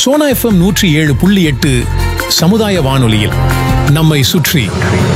Sona FM நூற்றி ஏழு புள்ளி எட்டு சமுதாய வானொலியில் நம்மை சுற்றி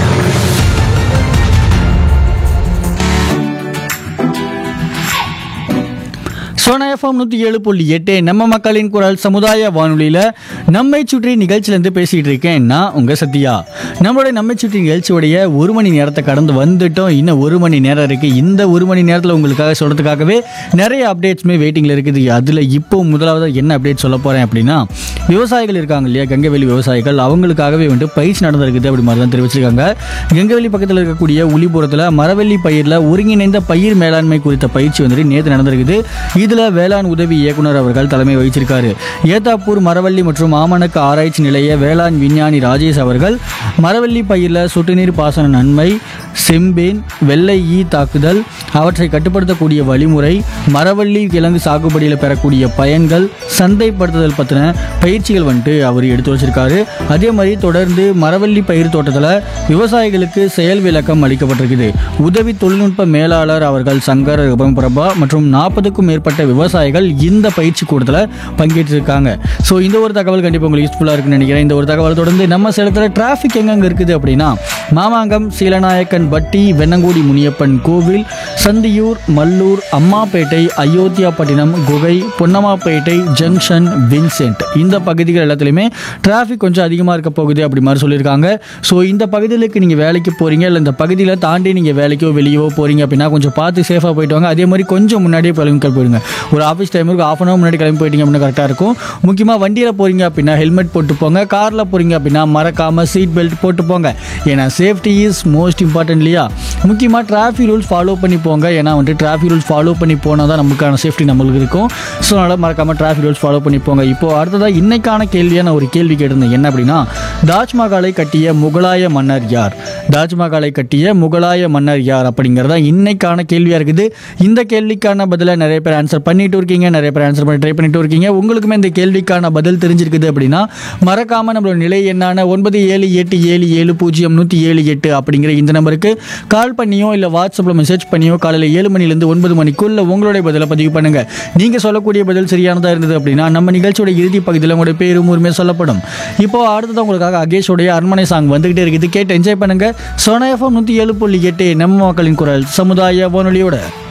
சோனா எஃப்எம் நூற்றி ஏழு புள்ளி எட்டு நம்ம மக்களின் குரல் சமுதாய வானொலியில் நம்மை சுற்றி நிகழ்ச்சியிலேருந்து பேசிகிட்டு இருக்கேன் நான் உங்கள் சத்யா நம்மளுடைய நம்மை சுற்றி நிகழ்ச்சியுடைய ஒரு மணி நேரத்தை கடந்து வந்துட்டோம் இன்னும் ஒரு மணி நேரம் இருக்குது இந்த ஒரு மணி நேரத்தில் உங்களுக்காக சொல்கிறதுக்காகவே நிறைய அப்டேட்ஸுமே வெயிட்டிங்கில் இருக்குது அதில் இப்போ முதலாவது என்ன அப்டேட் சொல்ல போகிறேன் அப்படின்னா விவசாயிகள் இருக்காங்க இல்லையா கங்கைவெளி விவசாயிகள் அவங்களுக்காகவே வந்துட்டு பயிற்சி நடந்திருக்குது அப்படி மாதிரி தான் தெரிவிச்சிருக்காங்க கங்கைவெளி பக்கத்தில் இருக்கக்கூடிய உளிபுரத்தில் மரவள்ளி பயிரில் ஒருங்கிணைந்த பயிர் மேலாண்மை குறித்த பயிற்சி வந்துட்டு நேற்று நடந்திருக்குது இதில் வேளாண் உதவி இயக்குனர் அவர்கள் தலைமை வகிச்சிருக்காரு ஏத்தாப்பூர் மரவள்ளி மற்றும் ஆமணக்கு ஆராய்ச்சி நிலைய வேளாண் விஞ்ஞானி ராஜேஷ் அவர்கள் மரவள்ளி பயிரில் சொட்டுநீர் பாசன நன்மை செம்பேன் வெள்ளை ஈ தாக்குதல் அவற்றை கட்டுப்படுத்தக்கூடிய வழிமுறை மரவள்ளி கிழங்கு சாகுபடியில் பெறக்கூடிய பயன்கள் சந்தைப்படுத்துதல் பற்றின பயிற்சிகள் வந்துட்டு அவர் எடுத்து வச்சிருக்காரு அதே மாதிரி தொடர்ந்து மரவள்ளி பயிர் தோட்டத்தில் விவசாயிகளுக்கு செயல் விளக்கம் அளிக்கப்பட்டிருக்குது உதவி தொழில்நுட்ப மேலாளர் அவர்கள் சங்கர் பிரபா மற்றும் நாற்பதுக்கும் மேற்பட்ட விவசாயிகள் இந்த பயிற்சி கூட்டத்தில் பங்கேற்றிருக்காங்க ஸோ இந்த ஒரு தகவல் கண்டிப்பாக உங்களுக்கு யூஸ்ஃபுல்லாக இருக்குன்னு நினைக்கிறேன் இந்த ஒரு தகவல் தொடர்ந்து நம்ம சேலத்தில் டிராஃபிக் எங்கெங்க இருக்குது அப்படின்னா மாமாங்கம் சீலநாயக்கன் பட்டி வெண்ணங்குடி முனியப்பன் கோவில் சந்தியூர் மல்லூர் அம்மாப்பேட்டை அயோத்தியாப்பட்டினம் குகை பொன்னம்மாப்பேட்டை ஜங்ஷன் வின்சென்ட் இந்த பகுதிகள் எல்லாத்துலேயுமே டிராஃபிக் கொஞ்சம் அதிகமாக இருக்க போகுது அப்படி மாதிரி சொல்லியிருக்காங்க ஸோ இந்த பகுதிகளுக்கு நீங்கள் வேலைக்கு போகிறீங்க இல்லை இந்த பகுதியில் தாண்டி நீங்கள் வேலைக்கோ வெளியவோ போகிறீங்க அப்படின்னா கொஞ்சம் பார்த்து சேஃபாக போயிட்டு வாங்க அதே மாதிரி கொஞ்சம் முன்னாடியே கிளம்பி போயிடுங்க ஒரு ஆஃபீஸ் டைமுக்கு ஆஃப் அன் ஹவர் முன்னாடி கிளம்பி போயிட்டீங்க அப்படின்னா கரெக்டாக இருக்கும் முக்கியமாக வண்டியில் போகிறீங்க அப்படின்னா ஹெல்மெட் போட்டு போங்க காரில் போகிறீங்க அப்படின்னா மறக்காமல் சீட் பெல்ட் போட்டு போங்க ஏன்னா சேஃப்டி இஸ் மோஸ்ட் இம்பார்ட்டன்ட் இல்லையா முக்கியமாக டிராஃபிக் ரூல்ஸ் ஃபாலோ பண்ணி போங்க ஏன்னா வந்துட்டு டிராஃபிக் ரூல்ஸ் ஃபாலோ பண்ணி போனால் தான் நமக்கான சேஃப்டி நம்மளுக்கு இருக்கும் ஸோ அதனால் மறக்காமல் டிராஃபிக் ரூல்ஸ் ஃபாலோ பண்ணி போங்க இப்போ அடுத்ததாக இன்னைக்கான கேள்வியாக நான் ஒரு கேள்வி கேட்டிருந்தேன் என்ன அப்படின்னா தாஜ்மஹாலை கட்டிய முகலாய மன்னர் யார் தாஜ்மஹாலை கட்டிய முகலாய மன்னர் யார் அப்படிங்கிறதா இன்னைக்கான கேள்வியாக இருக்குது இந்த கேள்விக்கான பதிலை நிறைய பேர் ஆன்சர் பண்ணிட்டு இருக்கீங்க நிறைய பேர் ஆன்சர் பண்ணி ட்ரை பண்ணிட்டு இருக்கீங்க உங்களுக்குமே இந்த கேள்விக்கான பதில் தெரிஞ்சிருக்குது அப்படின்னா மறக்காம நம்மளோட நிலை என்னான ஒன்பது ஏழு எட்டு ஏழு ஏழு பூஜ்ஜியம் நூற்றி ஏழு எட்டு அப்படிங்கிற இந்த நம்பருக்கு கால் பண்ணியோ இல்லை வாட்ஸ்அப்பில் மெசேஜ் பண்ணியோ காலையில் ஏழு மணிலேருந்து ஒன்பது மணிக்குள்ள உங்களுடைய பதிலை பதிவு பண்ணுங்க நீங்கள் சொல்லக்கூடிய பதில் சரியானதாக இருந்தது அப்படின்னா நம்ம நிகழ்ச்சியோட இறுதி பகுதியில் உங்களுடைய பேரும் ஊருமே சொல்லப்படும் இப்போ அடுத்தது உங்களுக்காக அகேஷோடைய அரண்மனை சாங் வந்துகிட்டே இருக்குது கேட்டு என்ஜாய் பண்ணுங்க சோனா எஃப்எம் நூற்றி ஏழு புள்ளி எட்டு நம்ம மக்களின் குரல் சமுதாய வானொலியோட